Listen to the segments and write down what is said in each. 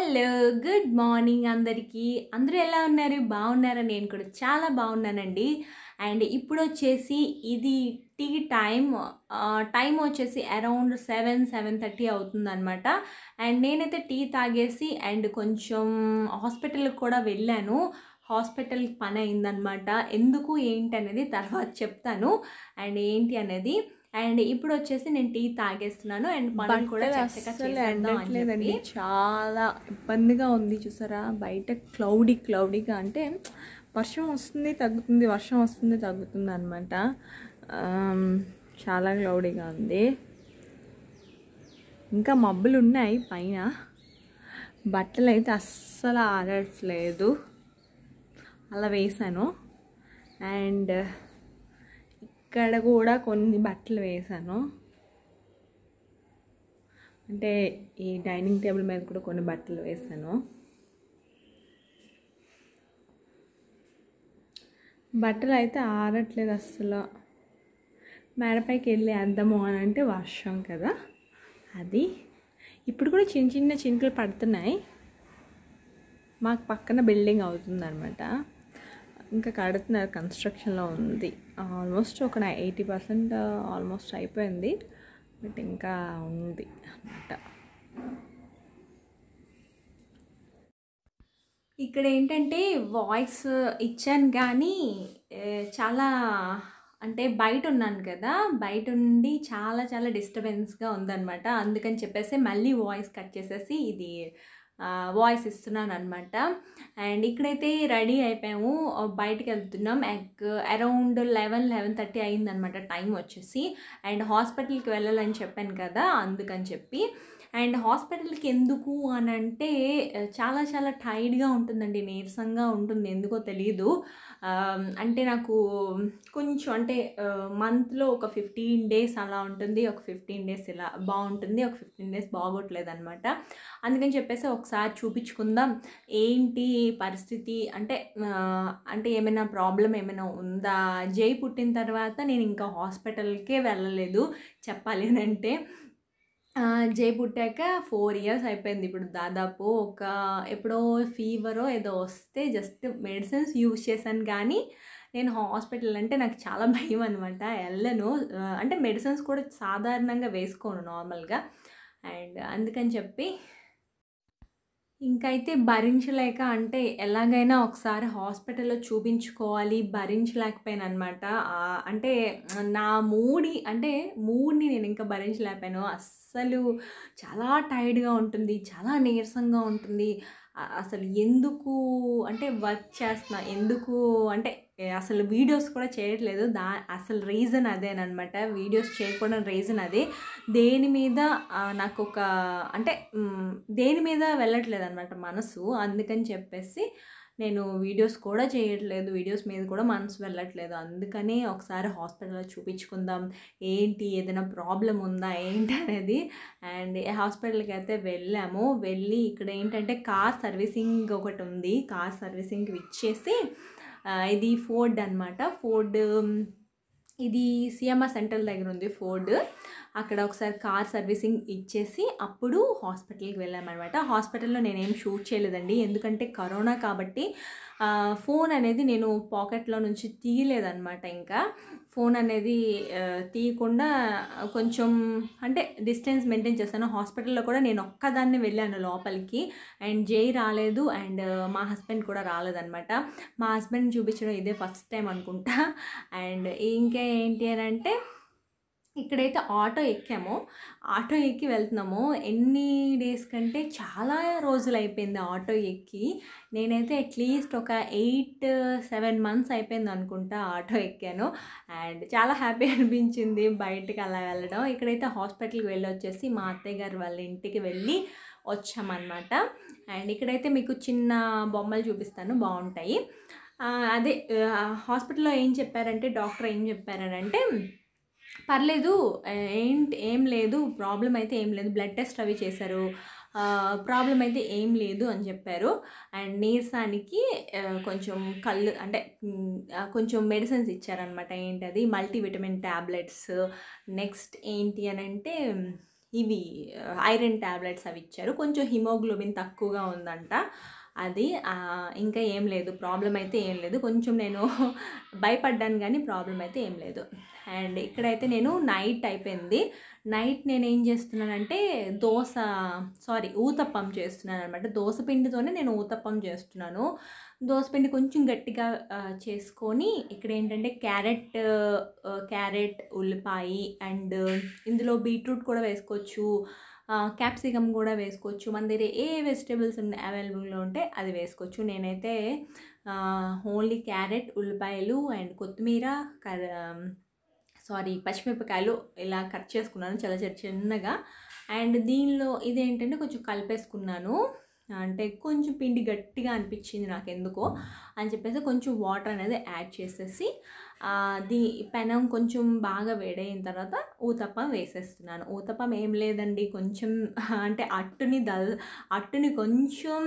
Hello good morning అందరికీ అందరూ ఎలా ఉన్నారు బాగున్నారా నేను కూడా చాలా బాగున్నానండి అండ్ ఇప్పుడు వచ్చేసి ఇది టీ టైం టైం వచ్చేసి అరౌండ్ సెవెన్ సెవెన్ థర్టీ అవుతుందన్నమాట అండ్ నేనైతే టీ తాగేసి అండ్ కొంచెం హాస్పిటల్కి కూడా వెళ్ళాను హాస్పిటల్ పని అయిందనమాట ఎందుకు ఏంటి అనేది తర్వాత చెప్తాను అండ్ ఏంటి అనేది అండ్ ఇప్పుడు వచ్చేసి నేను టీ తాగేస్తున్నాను అండ్ పనులు కూడా బట్టలు చక్కగా అస్సలు చేసేద్దాం అని ఎండట్లేదండి చెప్పి. చాలా ఇబ్బందిగా ఉంది చూసారా బయట క్లౌడీ క్లౌడీగా అంటే వర్షం వస్తుంది తగ్గుతుంది వర్షం వస్తుంది తగ్గుతుంది అనమాట చాలా క్లౌడీగా ఉంది ఇంకా మబ్బులు ఉన్నాయి పైన బట్టలు అయితే అస్సలు ఆడట్లేదు అలా వేసాను అండ్ ఇక్కడ కూడా కొన్ని బట్టలు వేసాను అంటే ఈ డైనింగ్ టేబుల్ మీద కూడా కొన్ని బట్టలు వేసాను బట్టలు అయితే ఆరట్లేదు అస్సలు మేడపైకి వెళ్ళి వేద్దాము అని అంటే వర్షం కదా అది ఇప్పుడు కూడా చిన్న చిన్న చినుకులు పడుతున్నాయి మాకు పక్కన బిల్డింగ్ అవుతుందన్నమాట ఇంకా కడుతున్నారు కన్స్ట్రక్షన్లో ఉంది ఆల్మోస్ట్ ఒక ఎయిటీ పర్సెంట్ ఆల్మోస్ట్ అయిపోయింది బట్ ఇంకా ఉంది అన్నమాట ఇక్కడ ఏంటంటే వాయిస్ ఇచ్చాను కానీ ఏ, చాలా అంటే బయట ఉన్నాను కదా బయట ఉండి చాలా చాలా డిస్టర్బెన్స్గా ఉందన్నమాట అందుకని చెప్పేసి మళ్ళీ వాయిస్ కట్ చేసేసి ఇది వాయిస్ ఇస్తున్నాను అనమాట అండ్ ఇక్కడైతే రెడీ అయిపోయాము ఆ, బయటికి వెళ్తున్నాం ఎగ్ అరౌండ్ లెవెన్ లెవెన్ థర్టీ అయిందనమాట టైం వచ్చేసి అండ్ హాస్పిటల్కి వెళ్ళాలని చెప్పాను కదా అందుకని చెప్పి అండ్ హాస్పిటల్కి ఎందుకు అని అంటే ఆ, చాలా చాలా టైర్డ్గా ఉంటుందండి నీరసంగా ఉంటుంది ఎందుకో తెలియదు ఆ, అంటే నాకు కొంచెం అంటే మంత్లో ఒక ఫిఫ్టీన్ డేస్ అలా ఉంటుంది ఒక ఫిఫ్టీన్ డేస్ ఇలా బాగుంటుంది ఒక ఫిఫ్టీన్ డేస్ బాగోట్లేదు అనమాట అందుకని చెప్పేసి ఒకసారి చూపించుకుందాం ఏంటి పరిస్థితి అంటే ఆ, అంటే ఏమైనా ప్రాబ్లం ఏమైనా ఉందా జై పుట్టిన తర్వాత నేను ఇంకా హాస్పిటల్కే వెళ్ళలేదు చెప్పాలి అని అంటే ఆ, జై పుట్టాక ఫోర్ ఇయర్స్ అయిపోయింది ఇప్పుడు దాదాపు ఒక ఎప్పుడో ఫీవరో ఏదో వస్తే జస్ట్ మెడిసిన్స్ యూజ్ చేశాను కానీ నేను హాస్పిటల్ అంటే నాకు చాలా భయం అనమాట వెళ్ళను ఆ, అంటే మెడిసిన్స్ కూడా సాధారణంగా వేసుకోను నార్మల్గా అండ్ అందుకని చెప్పి ఇంకైతే భరించలేక అంటే ఎలాగైనా ఒకసారి హాస్పిటల్లో చూపించుకోవాలి భరించలేకపోయాను అనమాట అంటే నా మూడి అంటే మూడ్ని నేను ఇంకా భరించలేకపోయాను అస్సలు చాలా టైర్డ్గా ఉంటుంది చాలా నీరసంగా ఉంటుంది అ- అసలు ఎందుకు అంటే వర్క్ చేస్తున్నా ఎందుకు అంటే ఏ, అసలు వీడియోస్ కూడా చేయట్లేదు దా అసలు రీజన్ అదేనమాట వీడియోస్ చేయకపోవడం రీజన్ అదే దేని మీద ఆ, నాకు ఒక అంటే మ్, దేని మీద వెళ్ళట్లేదు అనమాట మనసు అందుకని చెప్పేసి నేను వీడియోస్ కూడా చేయట్లేదు వీడియోస్ మీద కూడా మనసు వెళ్ళట్లేదు అందుకని ఒకసారి హాస్పిటల్లో చూపించుకుందాం ఏంటి ఏదైనా ప్రాబ్లం ఉందా ఏంటి అనేది అండ్ హాస్పిటల్కి అయితే వెళ్ళాము వెళ్ళి ఇక్కడ ఏంటంటే కార్ సర్వీసింగ్ ఒకటి ఉంది కార్ సర్వీసింగ్ ఇచ్చేసి ఆ, ఇది ఫోర్డ్ అనమాట ఫోర్డ్ ఇది సిఎంఆర్ సెంటర్ దగ్గర ఉంది ఫోర్డ్ అక్కడ ఒకసారి కార్ సర్వీసింగ్ ఇచ్చేసి అప్పుడు హాస్పిటల్కి వెళ్ళామన్నమాట హాస్పిటల్లో నేనేం షూట్ చేయలేదండి ఎందుకంటే కరోనా కాబట్టి ఆ, ఫోన్ అనేది నేను పాకెట్లో నుంచి తీయలేదన్నమాట ఇంకా ఫోన్ అనేది ఆ, తీయకుండా కొంచెం అంటే డిస్టెన్స్ మెయింటైన్ చేస్తాను హాస్పిటల్లో కూడా నేను ఒక్కదాన్ని వెళ్ళాను లోపలికి అండ్ జై రాలేదు అండ్ మా హస్బెండ్ కూడా రాలేదన్నమాట మా హస్బెండ్ చూపించడం ఇదే ఫస్ట్ టైం అనుకుంటా అండ్ ఇంకా ఏంటి అని అంటే ఇక్కడైతే ఆటో ఎక్కాము ఆటో ఎక్కి వెళ్తున్నాము ఎన్ని డేస్ కంటే చాలా రోజులు అయిపోయింది ఆటో ఎక్కి నేనైతే అట్లీస్ట్ ఒక ఎయిట్ సెవెన్ మంత్స్ అయిపోయింది అనుకుంటా ఆటో ఎక్కాను అండ్ చాలా హ్యాపీ అనిపించింది బయటికి అలా వెళ్ళడం ఇక్కడైతే హాస్పిటల్కి వెళ్ళి వచ్చేసి మా అత్తయ్య గారు వాళ్ళ ఇంటికి వెళ్ళి వచ్చామన్నమాట అండ్ ఇక్కడైతే మీకు చిన్న బొమ్మలు చూపిస్తాను బాగుంటాయి ఆ, అదే ఆ, హాస్పిటల్లో ఏం చెప్పారంటే డాక్టర్ ఏం చెప్పారనంటే పర్లేదు ఆ, ఏంటి ఏం లేదు ప్రాబ్లం అయితే ఏం లేదు బ్లడ్ టెస్ట్ అవి చేశారు ప్రాబ్లం అయితే ఏం లేదు అని చెప్పారు అండ్ నీరసానికి ఆ, కొంచెం కళ్ళు అంటే మ్, ఆ, కొంచెం మెడిసిన్స్ ఇచ్చారనమాట ఏంటది మల్టీవిటమిన్ ట్యాబ్లెట్స్ నెక్స్ట్ ఏంటి అని అంటే ఇవి ఐరన్ ట్యాబ్లెట్స్ అవి ఇచ్చారు కొంచెం హిమోగ్లోబిన్ తక్కువగా ఉందంట అది ఆ, ఇంకా ఏం లేదు ప్రాబ్లం అయితే ఏం లేదు కొంచెం నేను భయపడ్డాను కానీ ప్రాబ్లం అయితే ఏం లేదు అండ్ ఇక్కడైతే నేను నైట్ అయిపోయింది నైట్ నేను ఏం చేస్తున్నానంటే దోశ సారీ ఊతప్పం చేస్తున్నాను అనమాట దోశ పిండితోనే నేను ఊతప్పం చేస్తున్నాను దోశ పిండి కొంచెం గట్టిగా ఆ, చేసుకొని ఇక్కడ ఏంటంటే క్యారెట్ ఆ, క్యారెట్ ఉల్లిపాయ అండ్ ఇందులో బీట్రూట్ కూడా వేసుకోవచ్చు క్యాప్సికమ్ కూడా వేసుకోవచ్చు మన దగ్గర ఏ వెజిటేబుల్స్ ఉన్నాయి అవైలబుల్గా ఉంటే అది వేసుకోవచ్చు నేనైతే ఓన్లీ క్యారెట్ ఉల్లిపాయలు అండ్ కొత్తిమీర కర సారీ పచ్చిమిరపకాయలు ఇలా కట్ చేసుకున్నాను చాలా చిన్న చిన్నగా అండ్ దీనిలో ఇదేంటంటే కొంచెం కలిపేసుకున్నాను అంటే కొంచెం పిండి గట్టిగా అనిపించింది నాకు ఎందుకో అని చెప్పేసి కొంచెం వాటర్ అనేది యాడ్ చేసేసి ఆ, దీ పెనం కొంచెం బాగా వేడైన తర్వాత ఊతప్పం వేసేస్తున్నాను ఊతప్పం ఏం లేదండి కొంచెం అంటే అట్టుని దల్ అట్టుని కొంచెం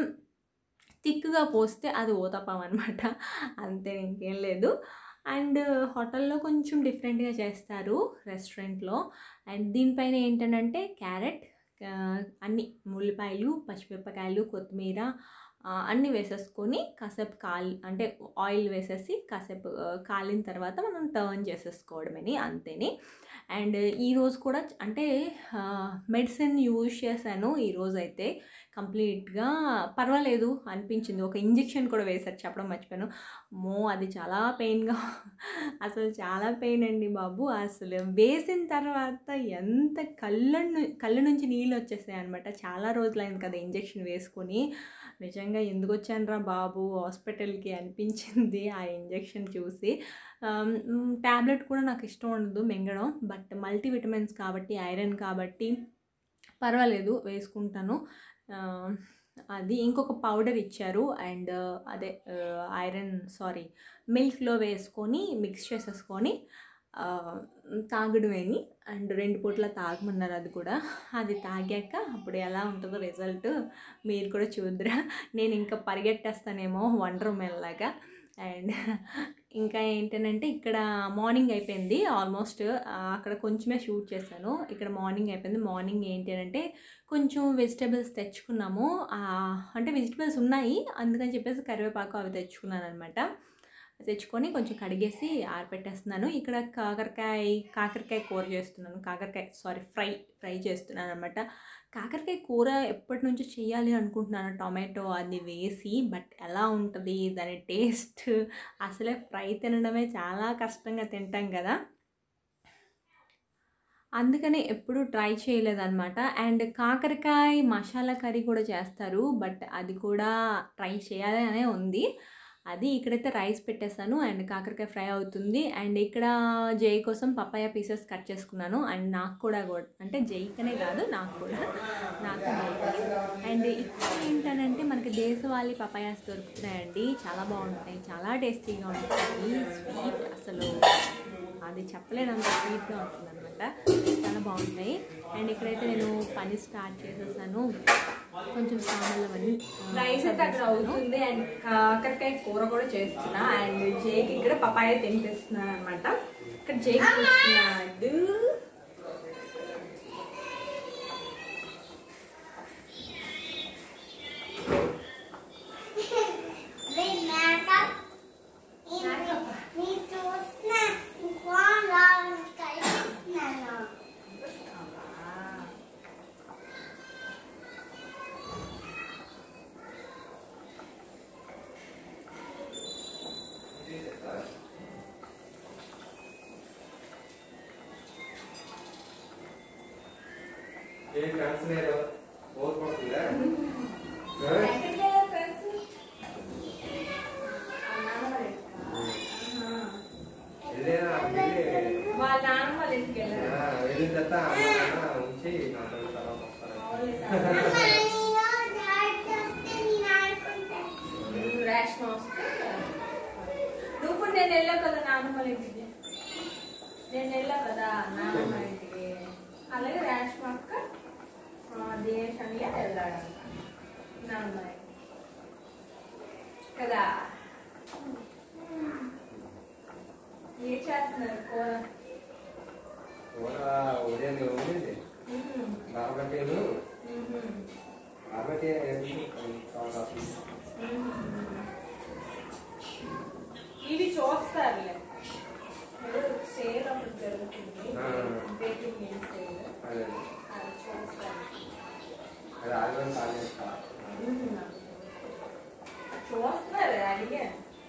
థిక్గా పోస్తే అది ఊతప్పం అనమాట అంతే ఇంకేం లేదు అండ్ హోటల్లో కొంచెం డిఫరెంట్గా చేస్తారు రెస్టారెంట్లో అండ్ దీనిపైన ఏంటంటే క్యారెట్ ఆ, అన్ని ఉల్లిపాయలు పచ్చిమిరపకాయలు కొత్తిమీర ఆ, అన్నీ వేసేసుకొని కాసేపు కాల్ అంటే ఆయిల్ వేసేసి కాసేపు ఆ, కాలిన తర్వాత మనం టర్న్ చేసేసుకోవడమని అంతేని అండ్ ఈరోజు కూడా అంటే మెడిసిన్ యూజ్ చేశాను ఈరోజు అయితే కంప్లీట్గా పర్వాలేదు అనిపించింది ఒక ఇంజెక్షన్ కూడా వేశారు చెప్పడం మర్చిపోయాను మో అది చాలా పెయిన్గా అసలు చాలా పెయిన్ అండి బాబు అసలు వేసిన తర్వాత ఎంత కళ్ళ ను- కళ్ళ నుంచి నీళ్ళు వచ్చేసాయి అనమాట చాలా రోజులైంది కదా ఇంజెక్షన్ వేసుకొని నిజంగా ఎందుకు వచ్చానురా బాబు హాస్పిటల్కి అనిపించింది ఆ ఇంజెక్షన్ చూసి ట్యాబ్లెట్ కూడా నాకు ఇష్టం ఉండదు మింగడం బట్ మల్టీవిటమిన్స్ కాబట్టి ఐరన్ కాబట్టి పర్వాలేదు వేసుకుంటాను ఆ, అది ఇంకొక పౌడర్ ఇచ్చారు అండ్ అదే ఐరన్ సారీ మిల్క్లో వేసుకొని మిక్స్ చేసేసుకొని ఆ, తాగడమేని అండ్ రెండు పూట్ల తాగమన్నారు అది కూడా అది తాగాక అప్పుడు ఎలా ఉంటుందో రిజల్ట్ మీరు కూడా చూద్దరా నేను ఇంకా పరిగెట్టేస్తానేమో వండర్ ఉమెన్ లాగా అండ్ ఇంకా ఏంటంటే ఇక్కడ మార్నింగ్ అయిపోయింది ఆల్మోస్ట్ అక్కడ కొంచెమే షూట్ చేశాను ఇక్కడ మార్నింగ్ అయిపోయింది మార్నింగ్ ఏంటి అంటే కొంచెం వెజిటేబుల్స్ తెచ్చుకున్నాము ఆ, అంటే వెజిటేబుల్స్ ఉన్నాయి అందుకని చెప్పేసి కరివేపాకు అవి తెచ్చుకున్నాను అనమాట తెచ్చుకొని కొంచెం కడిగేసి ఆరపెట్టేస్తున్నాను ఇక్కడ కాకరకాయ కాకరకాయ కూర చేస్తున్నాను కాకరకాయ సారీ ఫ్రై ఫ్రై చేస్తున్నాను అనమాట కాకరకాయ కూర ఎప్పటి నుంచో చేయాలి అనుకుంటున్నాను టొమాటో అది వేసి బట్ ఎలా ఉంటుంది దాని టేస్ట్ అసలే ఫ్రై తినడమే చాలా కష్టంగా తింటాం కదా అందుకనే ఎప్పుడు ట్రై చేయలేదన్నమాట అండ్ కాకరకాయ మసాలా కర్రీ కూడా చేస్తారు బట్ అది కూడా ట్రై చేయాలి అనే ఉంది అది ఇక్కడైతే రైస్ పెట్టేశాను అండ్ కాకరకాయ ఫ్రై అవుతుంది అండ్ ఇక్కడ జై కోసం పపాయ పీసెస్ కట్ చేసుకున్నాను అండ్ నాకు కూడా కూడా అంటే జైకనే కాదు నాకు కూడా నాకు జైకి అండ్ ఇక్కడ ఏంటంటే మనకి దేశవాళీ పపాయాస్ దొరుకుతున్నాయండి చాలా బాగుంటాయి చాలా టేస్టీగా ఉంటాయి స్వీట్ అసలు అది చెప్పలేనంత స్వీట్గా ఉంటుంది అనమాట చాలా బాగుంటాయి అండ్ ఇక్కడైతే నేను పని స్టార్ట్ చేసేసాను కొంచెం సామాన్లు అవన్నీ రైస్ అయితే అక్కడ అవుతుంది అండ్ కాకరకాయ కూర కూడా చేస్తున్నా అండ్ జేకి ఇక్కడ పపాయ తినిపిస్తున్నాను అనమాట ఇక్కడ జేకి చూస్తున్నాడు అదే మేకప్ నీ చూస్తున్నా ఫోన్ లాగా కనిపిస్తున్నాను ఏం ఫ్రెండ్స్ లేరు బోర్ కొడుతుందా వెళ్ళేనా వెళ్ళి వాళ్ళ నాన్న వాళ్ళ ఇంటికి వెళ్ళారు ఆ, వెళ్ళిన తర్వాత అమ్మ నాన్న ఉంచి నాతో తర్వాత వస్తారు అమ్మ నేను డాడీ వస్తే నేను ఆడుకుంటాను రేషన్ వస్తే నువ్వు కూడా నేను వెళ్ళావు కదా నాన్నమ్మ వాళ్ళ ఇంటికి నేను వెళ్ళా కదా నాన్నమ్మ ఇంటికి అలాగే రేషన్ అక్క దేశానికి వెళ్ళాడంట నాన్నమ్మ ఇంటికి. కదా ఏం చేస్తున్నారు కూర కూర ఉదయం ఉండింది మ్మ్. బార్బటీలు బార్బటీ ఇవి చూస్తారులే సేల్ ఒకటి జరుగుతుంది ఆ. బేకింగ్ మీల్ సేల్ అదే అది చూస్తారు అది ఆదివారం కాలేస్తా చూస్తున్నారు అడిగా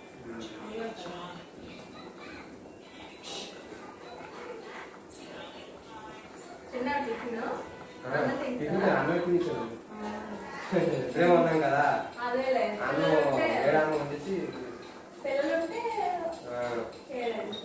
చిన్న టిఫిన్ టిఫిన్ అన్నం తీసాను ఇప్పుడే ఉన్నాం కదా అదేలే అన్నం వేడాన్నం వచ్చేసి పిల్లలుంటే ఆ, చేయలేదు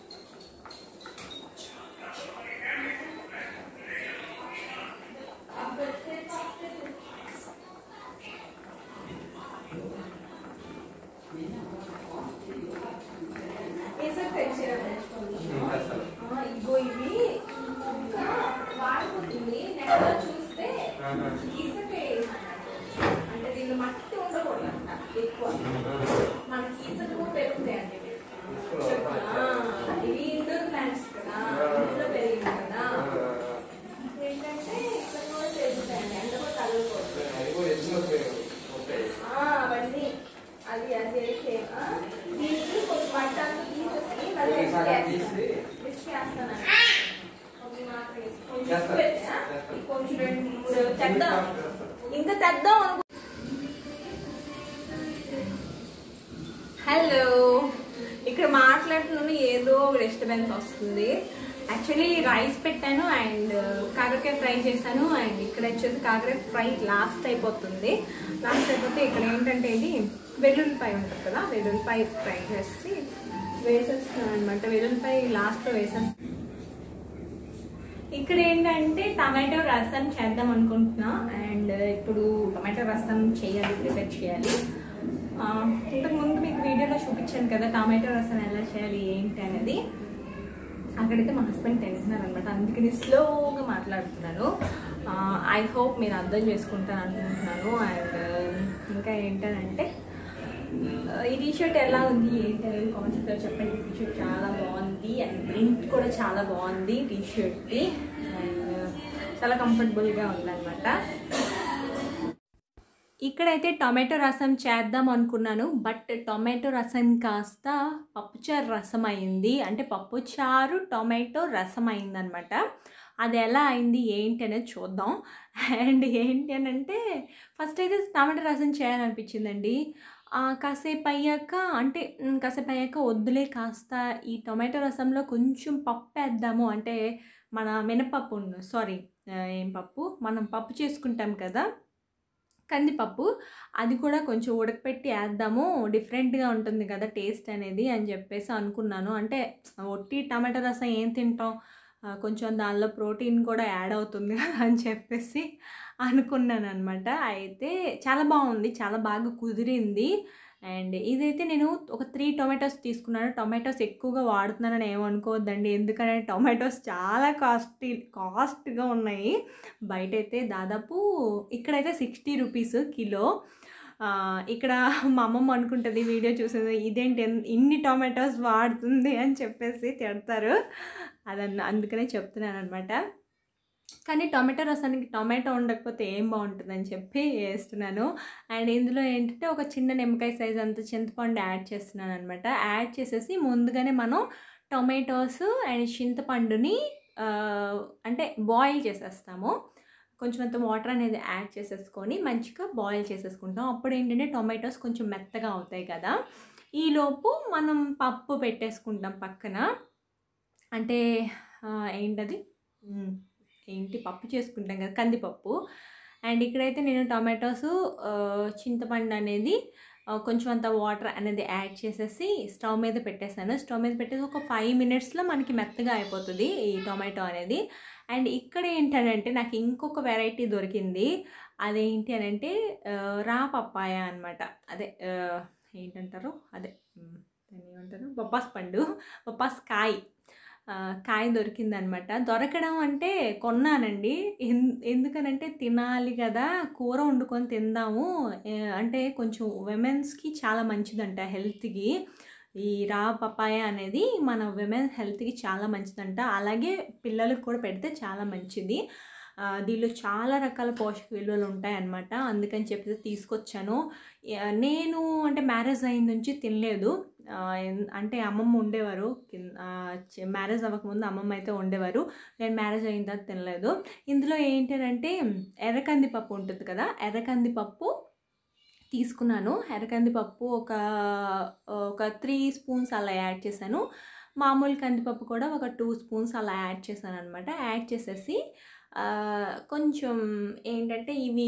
కేసరి తెచ్చారు చేస్తాను ఆ, ఇగో ఇవి ఇంకా వాడిపోతుంది నెట్ చూస్తే ఆహా. ఇసుక వేయమన్నారు. అంటే దీనిలో మట్టి ఉండకూడదు అంట ఎక్కువ మనకి ఇసుక పెరుగుతాయండి ఇవి. ఆ, ఇవి ఇండోర్ ప్లాంట్స్ కదా ఇంట్లో పెరిగింది కదా ఏంటంటే ఇసుక కూడా పెరుగుతాయండి ఎండ కూడా తగలకూడదు అది కూడా ఎత్తులో ఉంటాయి ఆ, అవన్నీ అది అది వేసే ఆ, దీనికి కొంచెం మట్టాన్ని తీసేసి మళ్ళీ ఈ సగం వేసి తీసి విసికేస్తానండి. కొంచెం మాత్రం వేసి, కొంచెం చేస్తాను. పెట్టా? చేస్తాను. కొంచెం రెండు మూడు తెద్దాం ఇంకా తెద్దాం అనుకో హలో ఇక్కడ మాట్లాడుతున్నాను ఏదో డిస్టర్బెన్స్ వస్తుంది యాక్చువల్లీ రైస్ పెట్టాను అండ్ కాకరకాయ ఫ్రై చేశాను అండ్ ఇక్కడ వచ్చేసి కాకరకాయ ఫ్రై లాస్ట్ అయిపోతుంది లాస్ట్ అయిపోతే ఇక్కడ ఏంటంటే ఇది వెల్లుల్లిపాయ ఉంటుంది కదా వెల్లుల్లిపాయ ఫ్రై చేసి వేసేస్తున్నాను అనమాట వెల్లుల్లిపాయ లాస్ట్లో వేసేస్తాను ఇక్కడ ఏంటంటే టమాటో రసం చేద్దాం అనుకుంటున్నా అండ్ ఇప్పుడు టమాటో రసం చేయాలి ప్రిపేర్ చేయాలి ఆ, ఇంతకు ముందు మీకు వీడియోలో చూపించాను కదా టమాటో రసం ఎలా చేయాలి ఏంటి అనేది అక్కడైతే మా హస్బెండ్ తింటున్నారు అనమాట అందుకని స్లోగా మాట్లాడుతున్నాను ఐ హోప్ మీరు అర్థం చేసుకుంటాను అనుకుంటున్నాను అండ్ ఇంకా ఏంటంటే ఆ, ఈ టీషర్ట్ ఎలా ఉంది ఏంటి అనేది కాన్సెప్ట్లో చెప్పండి ఈ టీషర్ట్ చాలా బాగుంది అండ్ ప్రింట్ కూడా చాలా బాగుంది టీషర్ట్ది అండ్ చాలా కంఫర్టబుల్గా ఉందన్నమాట ఇక్కడైతే టొమాటో రసం చేద్దాం అనుకున్నాను బట్ టొమాటో రసం కాస్త పప్పుచారు రసం అయింది అంటే పప్పుచారు టొమాటో రసం అయిందనమాట అది ఎలా అయింది ఏంటి అనేది చూద్దాం అండ్ ఏంటి అని అంటే ఫస్ట్ అయితే టమాటో రసం చేయాలనిపించిందండి ఆ, కాసేపు అయ్యాక అంటే మ్, కాసేపు అయ్యాక వద్దులే కాస్త ఈ టొమాటో రసంలో కొంచెం పప్పు వేద్దాము అంటే మన మినపప్పు సారీ ఏం పప్పు మనం పప్పు చేసుకుంటాం కదా కందిపప్పు అది కూడా కొంచెం ఉడకపెట్టి వేద్దాము డిఫరెంట్గా ఉంటుంది కదా టేస్ట్ అనేది అని చెప్పేసి అనుకున్నాను అంటే ఒట్టి టమాటా రసం ఏం తింటాం ఆ, కొంచెం దానిలో ప్రోటీన్ కూడా యాడ్ అవుతుంది కదా అని చెప్పేసి అనుకున్నాను అనమాట అయితే చాలా బాగుంది చాలా బాగా కుదిరింది అండ్ ఇదైతే నేను ఒక త్రీ టొమాటోస్ తీసుకున్నాను టొమాటోస్ ఎక్కువగా వాడుతున్నానని ఏమనుకోవద్దండి ఎందుకంటే టొమాటోస్ చాలా కాస్ట్లీ కాస్ట్గా ఉన్నాయి బయట అయితే దాదాపు ఇక్కడైతే సిక్స్టీ రూపీస్ కిలో ఆ, ఇక్కడ మా అమ్మమ్మ అనుకుంటుంది వీడియో చూసేది ఇదేంటి ఎన్- ఇన్ని టొమాటోస్ వాడుతుంది అని చెప్పేసి తిడతారు అదన్న అందుకనే చెప్తున్నాను అనమాట కానీ టొమాటో రసానికి టొమాటో ఉండకపోతే ఏం బాగుంటుందని చెప్పి వేస్తున్నాను అండ్ ఇందులో ఏంటంటే ఒక చిన్న నిమ్మకాయ సైజ్ అంత చింతపండు యాడ్ చేస్తున్నాను అనమాట యాడ్ చేసేసి ముందుగానే మనం టొమాటోస్ అండ్ చింతపండుని ఆ, అంటే బాయిల్ చేసేస్తాము కొంచెం అంత వాటర్ అనేది యాడ్ చేసేసుకొని మంచిగా బాయిల్ చేసేసుకుంటాం అప్పుడు ఏంటంటే టొమాటోస్ కొంచెం మెత్తగా అవుతాయి కదా ఈలోపు మనం పప్పు పెట్టేసుకుంటాం పక్కన అంటే ఆ, ఏంటది మ్, ఏంటి పప్పు చేసుకుంటాం కదా కందిపప్పు అండ్ ఇక్కడైతే నేను టమాటోస్ చింతపండు అనేది ఆ, కొంచెం అంత వాటర్ అనేది యాడ్ చేసేసి స్టవ్ మీద పెట్టేశాను స్టవ్ మీద పెట్టేసి ఒక ఫైవ్ మినిట్స్లో మనకి మెత్తగా అయిపోతుంది ఈ టొమాటో అనేది అండ్ ఇక్కడ ఏంటంటే నాకు ఇంకొక వెరైటీ దొరికింది అదేంటి అని అంటే ఆ, రా పప్పాయ అనమాట అదే ఆ, ఏంటంటారు అదే ఉమ్, దాన్ని ఏమంటారు బొప్పాస్ పండు బొప్పాస్ కాయ ఆ, కాయ దొరికిందనమాట దొరకడం అంటే కొన్నానండి ఎన్- ఎందుకనంటే తినాలి కదా కూర వండుకొని తిందాము ఏ, అంటే కొంచెం విమెన్స్కి చాలా మంచిదంట హెల్త్కి ఈ రా పపాయ అనేది మన విమెన్ హెల్త్కి చాలా మంచిదంట అలాగే పిల్లలకు కూడా పెడితే చాలా మంచిది ఆ, ఆ, దీనిలో చాలా రకాల పోషక విలువలు ఉంటాయన్నమాట అందుకని చెప్పేసి తీసుకొచ్చాను యా, నేను అంటే మ్యారేజ్ అయిన నుంచి తినలేదు ఆ, ఎన్- అంటే అమ్మమ్మ ఉండేవారు కింద మ్యారేజ్ అవ్వకముందు అమ్మమ్మ అయితే ఉండేవారు నేను మ్యారేజ్ అయిన తర్వాత తినలేదు ఇందులో ఏంటంటే ఎర్రకంది పప్పు ఉంటుంది కదా ఎర్రకంది పప్పు తీసుకున్నాను ఎర్రకంది పప్పు ఒక ఒక త్రీ స్పూన్స్ అలా యాడ్ చేశాను మామూలు కందిపప్పు కూడా ఒక టూ స్పూన్స్ అలా యాడ్ చేశాను అనమాట యాడ్ చేసేసి ఆ, కొంచెం ఏంటంటే ఇవి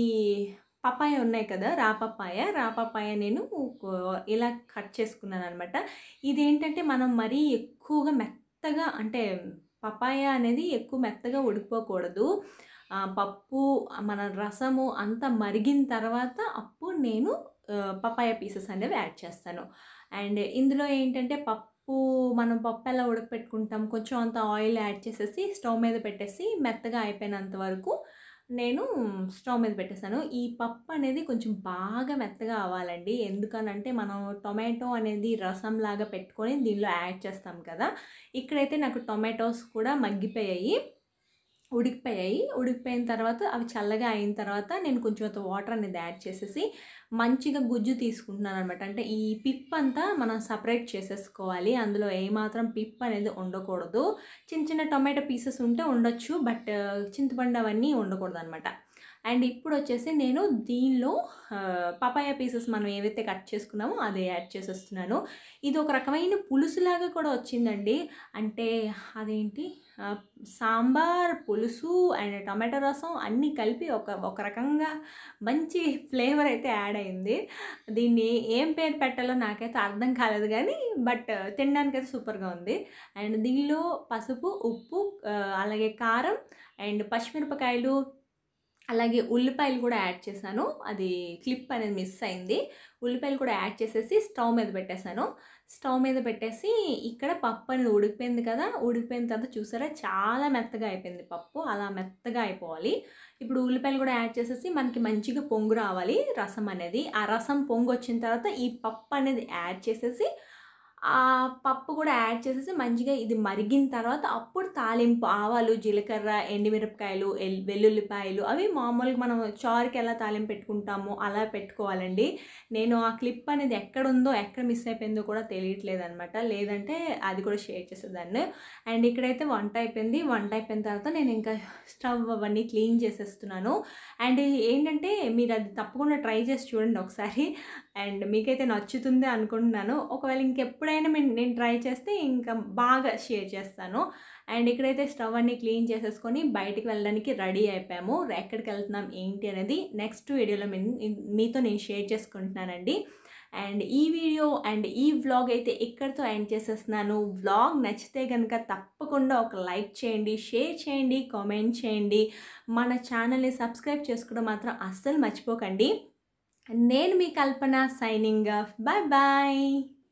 పపాయ ఉన్నాయి కదా రాపపాయ రాపపాయ నేను ఒక- ఇలా కట్ చేసుకున్నాను అనమాట ఇదేంటంటే మనం మరీ ఎక్కువగా మెత్తగా అంటే పపాయ అనేది ఎక్కువ మెత్తగా ఉడికిపోకూడదు ఆ, పప్పు మన రసము అంతా మరిగిన తర్వాత అప్పుడు నేను ఆ, పపాయ పీసెస్ అనేవి యాడ్ చేస్తాను అండ్ ఇందులో ఏంటంటే పప్పు మనం పప్పు ఎలా ఉడకపెట్టుకుంటాం కొంచెం అంత ఆయిల్ యాడ్ చేసేసి స్టవ్ మీద పెట్టేసి మెత్తగా అయిపోయినంత వరకు నేను స్టవ్ మీద పెట్టేశాను ఈ పప్పు అనేది కొంచెం బాగా మెత్తగా అవ్వాలండి ఎందుకనంటే మనం టొమాటో అనేది రసం లాగా పెట్టుకొని దీనిలో యాడ్ చేస్తాం కదా ఇక్కడైతే నాకు టొమాటోస్ కూడా మగ్గిపోయాయి ఉడికిపోయాయి ఉడికిపోయిన తర్వాత అవి చల్లగా అయిన తర్వాత నేను కొంచెం అంత వాటర్ అనేది యాడ్ చేసేసి మంచిగా గుజ్జు తీసుకుంటున్నాను అనమాట అంటే ఈ పిప్ అంతా మనం సపరేట్ చేసేసుకోవాలి అందులో ఏమాత్రం పిప్ అనేది ఉండకూడదు చిన్న చిన్న టొమాటో పీసెస్ ఉంటే ఉండొచ్చు బట్ చింతపండు అవన్నీ ఉండకూడదు అనమాట అండ్ ఇప్పుడు వచ్చేసి నేను దీనిలో పపాయ పీసెస్ మనం ఏవైతే కట్ చేసుకున్నామో అది యాడ్ చేసేస్తున్నాను ఇది ఒక రకమైన పులుసులాగా కూడా వచ్చిందండి అంటే అదేంటి ఆ, సాంబార్ పులుసు అండ్ టమాటో రసం అన్నీ కలిపి ఒక ఒక రకంగా మంచి ఫ్లేవర్ అయితే యాడ్ అయింది దీన్ని ఏం పేరు పెట్టాలో నాకైతే అర్థం కాలేదు కానీ బట్ తినడానికి అయితే సూపర్గా ఉంది అండ్ దీనిలో పసుపు ఉప్పు ఆ, అలాగే కారం అండ్ పచ్చిమిరపకాయలు అలాగే ఉల్లిపాయలు కూడా యాడ్ చేశాను అది క్లిప్ అనేది మిస్ అయింది ఉల్లిపాయలు కూడా యాడ్ చేసేసి స్టవ్ మీద పెట్టేశాను స్టవ్ మీద పెట్టేసి ఇక్కడ పప్పు అనేది ఉడికిపోయింది కదా ఉడికిపోయిన తర్వాత చూసారా చాలా మెత్తగా అయిపోయింది పప్పు అలా మెత్తగా అయిపోవాలి ఇప్పుడు ఉల్లిపాయలు కూడా యాడ్ చేసేసి మనకి మంచిగా పొంగు రావాలి రసం అనేది ఆ రసం పొంగు వచ్చిన తర్వాత ఈ పప్పు అనేది యాడ్ చేసేసి ఆ పప్పు కూడా యాడ్ చేసేసి మంచిగా ఇది మరిగిన తర్వాత అప్పుడు తాలింపు ఆవాలు జీలకర్ర ఎండుమిరపకాయలు ఎల్ వెల్లుల్లిపాయలు అవి మామూలుగా మనం చారుకి ఎలా తాలింపు పెట్టుకుంటామో అలా పెట్టుకోవాలండి నేను ఆ క్లిప్ అనేది ఎక్కడ ఉందో ఎక్కడ మిస్ అయిపోయిందో కూడా తెలియట్లేదు అనమాట లేదంటే అది కూడా షేర్ చేసేదాన్ని అండ్ ఇక్కడైతే వంట అయిపోయింది వంట అయిపోయిన తర్వాత నేను ఇంకా స్టవ్ అవన్నీ క్లీన్ చేసేస్తున్నాను అండ్ ఏంటంటే మీరు అది తప్పకుండా ట్రై చేసి చూడండి ఒకసారి అండ్ మీకైతే నచ్చుతుంది అనుకుంటున్నాను ఒకవేళ ఇంకెప్పుడైనా మీ- నేను ట్రై చేస్తే ఇంకా బాగా షేర్ చేస్తాను అండ్ ఇక్కడైతే స్టవ్ అన్ని క్లీన్ చేసేసుకొని బయటికి వెళ్ళడానికి రెడీ అయిపోయాము ఎక్కడికి వెళ్తున్నాం ఏంటి అనేది నెక్స్ట్ వీడియోలో మీ- మీతో నేను షేర్ చేసుకుంటున్నానండి అండ్ ఈ వీడియో అండ్ ఈ వ్లాగ్ అయితే ఇక్కడితో ఎండ్ చేసేస్తున్నాను వ్లాగ్ నచ్చితే కనుక తప్పకుండా ఒక లైక్ చేయండి షేర్ చేయండి కామెంట్ చేయండి మన ఛానల్ని సబ్స్క్రైబ్ చేసుకోవడం మాత్రం అస్సలు మర్చిపోకండి నేను మీ Kalpana signing off bye bye